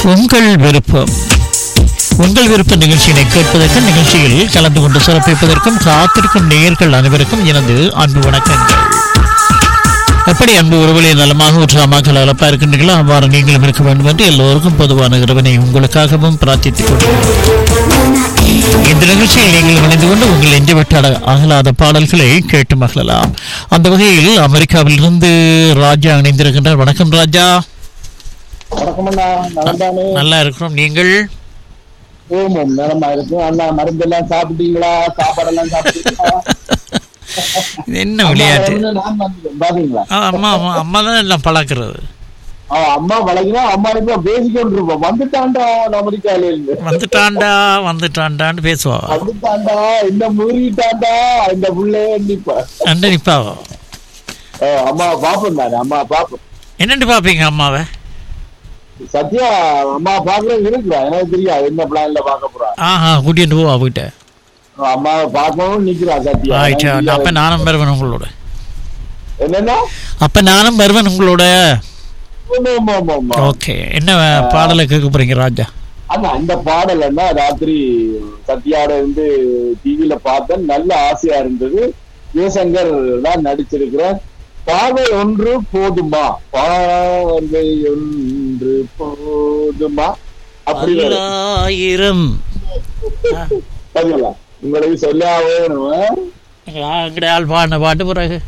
உங்கள் விருப்பம் உங்கள் விருப்ப நிகழ்ச்சியினை கேட்பதற்கும் நிகழ்ச்சியில் கலந்து கொண்டு சிறப்பிப்பதற்கும் காத்திருக்கும் நேயர்கள் அனைவருக்கும் எனது அன்பு வணக்கங்கள் எப்படி அன்பு உறவுகளை நலமாக உற்சாகமாக அழப்பா இருக்கின்றீர்களோ அவ்வாறு நீங்களும் இருக்க வேண்டும் என்று எல்லோருக்கும் பொதுவான இறைவனை உங்களுக்காகவும் பிரார்த்தித்துக் கொள்கிறேன் இந்த நிகழ்ச்சியில் நீங்கள் இணைந்து கொண்டு உங்கள் எஞ்சிவிட்ட அட- அகலாத பாடல்களை கேட்டு மகிழலாம் அந்த வகையில் அமெரிக்காவிலிருந்து ராஜா இணைந்திருக்கின்றார் வணக்கம் ராஜா வணக்கமண்ணா நலந்தானே நல்லா இருக்கிறோம் நீங்கள் ஓமம் நலமா இருக்கும் அண்ணா மருந்தெல்லாம் சாப்பிட்டீங்களா சாப்பாடெல்லாம் சாப்பிட்டீங்களா இது என்ன விளையாட்டு அம்மா நான் வந்துட்டேன். பாத்தீங்களா ஆ, அம்மா அம்மா அம்மா தான் எல்லாம் பழக்கிறது ஆ, அம்மா பழகினா அம்மா இப்ப பேசிக்கொண்டு இருப்போம் வந்துட்டான்டா அவன் அமெரிக்கால இருந்து வந்துட்டான்டா வந்துட்டான்டான்னு பேசுவா வந்துட்டான்டா இந்த முறிட்டான்டா இந்த புள்ளே நிப்ப அண்ட நிப்பா ஆ, அம்மா பாப்போம் தானே அம்மா பாப்போம் என்னண்டு பாப்பீங்க அம்மாவை சத்யா அம்மா பாக்குறது இருக்கிறா எனக்கு தெரியாது என்ன பிளான்ல பாக்க போறா ஆஹா கூட்டிட்டு போவா போயிட்ட அம்மாவை பார்க்கணும் நிக்கிறா சத்யா ஆயிட்டா எனக்கு அப்ப நானும் வருவேன் உங்களோட என்னன்னா அப்ப நானும் வருவேன் உங்களோட ஆமா, ஆமா, ஆமா, ஆமா. ஓகே என்ன பாடலை கேட்க போறீங்க ராஜா ஆனா அந்த பாடல் என்ன ராத்திரி சத்யாட இருந்து டிவில பார்த்தேன் நல்ல ஆசையா இருந்தது ஜெயசங்கர் தான் நடிச்சிருக்கிறேன் பார்வை ஒன்று போதுமா பார்வை ஒன்று போதுமா அப்படி வரும். பல்லாயிரம் பாத்தீங்களா? உங்களுக்கு சொல்ல வேணும் அங்கடைய ஆள் பாடின பாட்டு பிறகு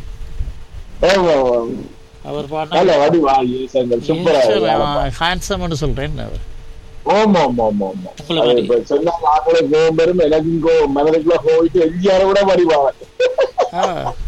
அவர் பாடின நல்ல வடிவா ஜெயசங்கர் சூப்பரா ஹேண்ட்ஸம்னு சொல்றேன் அவர் ஓமா ஆமா ஆமா ஆமா உங்களை அது மாதிரி. இப்ப சொன்னா நாங்களே கோவம் பெரும் எனக்கும் கோவம் மனதுக்குள்ள போயிட்டு எங்கேயார கூட வடிவாங்க ஆ,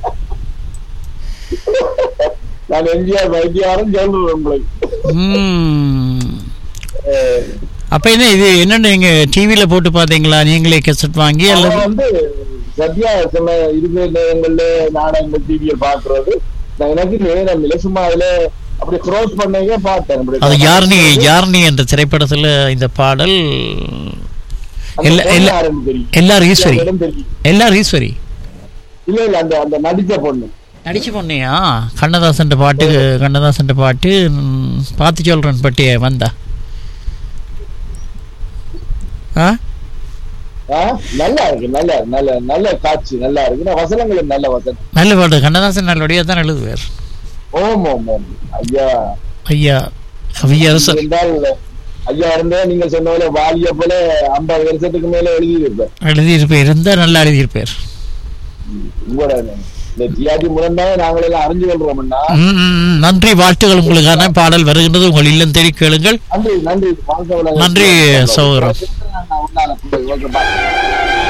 நான் எம்ஜிஆர் வைத்தியாரும் சொல்றேன் உங்களுக்கு ம். அஹ் அப்ப என்ன இது என்னன்னு நீங்க டிவில போட்டு பாத்தீங்களா நீங்களே கெசட் வாங்கி அல்லது அவன் வந்து சத்யா சில இருக்கிற நேரங்கள்ல நாடகங்கள் டிவியில் பாக்குறது நான் எனக்கு நேரம் இல்லை சும்மா அதுல அப்படி க்ரோஸ் பண்ணீங்க பார்த்தேன் அப்படி அது யார்னி யார்னி என்ற திரைப்படத்துல இந்த பாடல் அந்த எல்லா- பொண்ணு எல்லா- யாருன்னு தெரியும். எல்லார் ஈஸ்வரி இடம் தெரியும் எல்லார் ஈஸ்வரி இல்ல இல்ல அந்த அந்த நடிச்ச பொண்ணு நடிச்சு பொண்ணையா கண்ணதாசன் பாட்டு கண்ணதாசன் பாட்டு ம், பார்த்து சொல்றேன் பட்டிய வந்தா ஆ ஆ? நல்லா இருக்கு நல்ல நல்ல நல்ல காட்சி நல்லா இருக்கு நான் வசனங்களும் நல்ல வசனம் நல்ல பாட்டு கண்ணதாசன் நல்லபடியாக தான் எழுதுவார் ஓம் ஓம் ஓம் ஐயா ஐயா கவியரசர் இருந்தால் ஐயா இருந்தே நீங்க சொன்ன போல வாலிய போல ஐம்பது வருஷத்துக்கு மேல எழுதி இருப்பேன் எழுதியிருப்பார் இருந்தால் நல்லா எழுதியிருப்பார் உங்களோட இந்த டிஆர்டி மூலம் தான் நாங்கள் எல்லாம் அறிஞ்சு கொள்றோம்னா ம், ம், ம். நன்றி வாழ்த்துக்கள் உங்களுக்கான பாடல் வருகின்றது உங்கள் இல்லம் தேடி கேளுங்கள் நன்றி நன்றி வாழ்க வளமுடன். நன்றி, சகோதரன். நான் உன்னால போய் ஓகே, bye.